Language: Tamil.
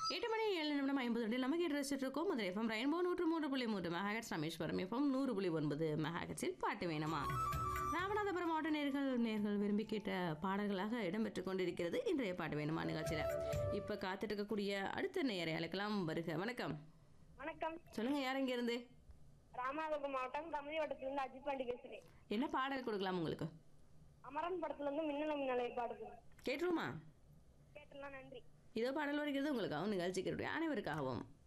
எட்டு மணி ஏழு நிமிடம் ஐம்பது ரெண்டு நம்ம கேட்டு ரசிச்சுட்டு இருக்கோம் மதுரை எஃப்எம் ரெயின்போ நூற்று மூன்று புள்ளி மூன்று மெகாஹெட்ஸ் ராமேஸ்வரம் எஃப்எம் நூறு புள்ளி ஒன்பது மெகாஹெட்ஸில் பாட்டு வேணுமா ராமநாதபுரம் மாவட்ட நேர்கள் நேர்கள் விரும்பி கேட்ட பாடல்களாக இடம்பெற்றுக் கொண்டிருக்கிறது இன்றைய பாட்டு வேணுமா நிகழ்ச்சியில் இப்போ காத்துட்டு இருக்கக்கூடிய அடுத்த நேயரை அழைக்கலாம் வருக வணக்கம் வணக்கம் சொல்லுங்க யார் இங்க இருந்து ராமநாதபுரம் மாவட்டம் தமிழ் வட்டத்திலிருந்து அஜித் பாண்டி பேசுறேன் என்ன பாடல் கொடுக்கலாம் உங்களுக்கு அமரன் படத்துல இருந்து மின்னல மின்னலை பாடுது கேட்டுருமா கேட்டலாம் நன்றி இதோ பாடல் வருகிறது உங்களுக்காகவும் நிகழ்ச்சிக்கிறோடைய அனைவருக்காகவும்